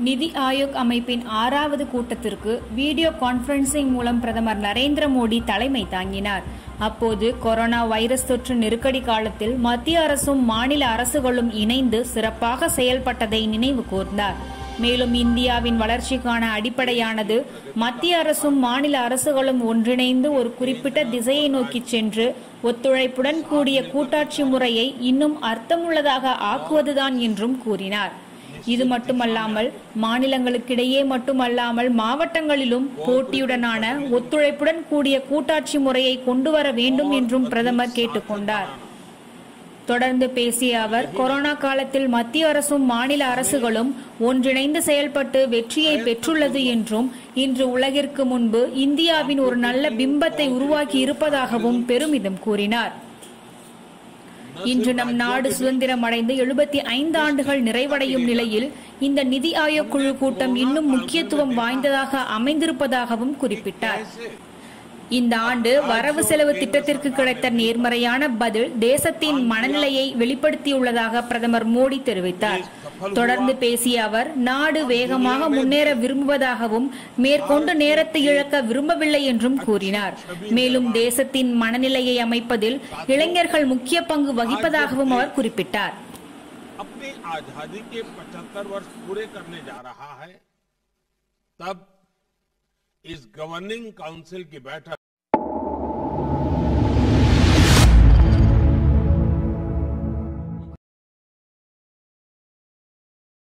நிதி ஆயோக் அமைப்பின் ஆறாவது கூட்டத்திற்கு வீடியோ கான்பரன்சிங் மூலம் பிரதமர் நரேந்திர மோடி தலைமை தாங்கினார் அப்போது கொரோனா வைரஸ் தொற்று நெருக்கடி காலத்தில் மத்திய அரசும் மாநில அரசுகளும் இணைந்து சிறப்பாக செயல்பட்டதை நினைவு கூர்ந்தார் மேலும் இந்தியாவின் வளர்ச்சிக்கான அடிப்படையானது மத்திய அரசும் மாநில அரசுகளும் ஒன்றிணைந்து ஒரு குறிப்பிட்ட திசையை நோக்கி சென்று ஒத்துழைப்புடன் கூடிய கூட்டாட்சி முறையை இன்னும் அர்த்தமுள்ளதாக ஆக்குவதுதான் என்றும் கூறினார் இது மட்டுமல்லாமல் மாநிலங்களுக்கிடையே மட்டுமல்லாமல் மாவட்டங்களிலும் போட்டியுடனான ஒத்துழைப்புடன் கூடிய கூட்டாட்சி முறையை கொண்டு வர வேண்டும் என்றும் பிரதமர் கேட்டுக்கொண்டார் தொடர்ந்து பேசிய அவர் கொரோனா காலத்தில் மத்திய அரசும் மாநில அரசுகளும் ஒன்றிணைந்து செயல்பட்டு வெற்றியை பெற்றுள்ளது என்றும் இன்று உலகிற்கு முன்பு இந்தியாவின் ஒரு நல்ல பிம்பத்தை உருவாக்கி இருப்பதாகவும் பெருமிதம் கூறினார் இன்று நம் நாடு சுதந்திரம் அடைந்து எழுபத்தி ஐந்து ஆண்டுகள் நிறைவடையும் நிலையில் இந்த நிதி ஆயோக் குழு கூட்டம் இன்னும் முக்கியத்துவம் வாய்ந்ததாக அமைந்திருப்பதாகவும் குறிப்பிட்டார் இந்த ஆண்டு வரவு செலவு திட்டத்திற்கு கிடைத்த நேர்மறையான பதில் தேசத்தின் மனநிலையை வெளிப்படுத்தியுள்ளதாக பிரதமர் மோடி தெரிவித்தார் தொடர்ந்து பேசிய அவர் நாடு வேகமாக முன்னேற விரும்புவதாகவும் மேற்கொண்டு நேரத்தை இழக்க விரும்பவில்லை என்றும் கூறினார் மேலும் தேசத்தின் மனநிலையை அமைப்பதில் இளைஞர்கள் முக்கிய பங்கு வகிப்பதாகவும் அவர் குறிப்பிட்டார் अपनी आजादी के 75 वर्ष पूरे करने जा रहा है तब इस गवर्निंग काउंसिल की बैठक